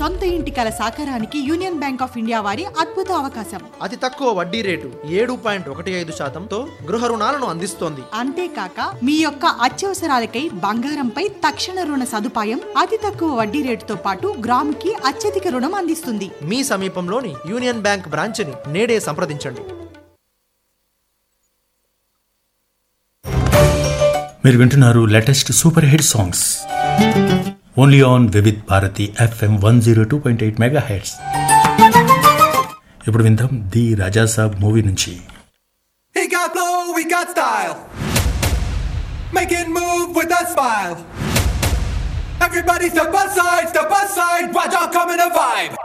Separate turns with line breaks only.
సొంత ఇంటి కల సాకారానికి యూనియన్ బ్యాంక్ ఆఫ్ ఇండియా వారి అద్భుత అవకాశం
అతి తక్కువ వడ్డీ రేటు ఏడు పాయింట్ ఒకటి ఐదు శాతంతో గృహ రుణాలను అందిస్తోంది
అంతేకాక మీ యొక్క అత్యవసరాలకై బంగారంపై తక్షణ రుణ సదుపాయం అతి తక్కువ వడ్డీ రేటుతో పాటు గ్రాముకి అత్యధిక రుణం అందిస్తుంది
మీ సమీపంలోని యూనియన్ బ్యాంక్ బ్రాంచ్ని నేడే సంప్రదించండి
మీరు వింటున్నారు latest super hit songs only on Vividh Bharati FM one zero two point eight mega hertz ఇప్పుడు విందాం ది రాజాసాబ్ మూవీ నుంచి
He got flow, we got style. Make it move with a smile. Everybody step aside, step aside, watch out come in a vibe.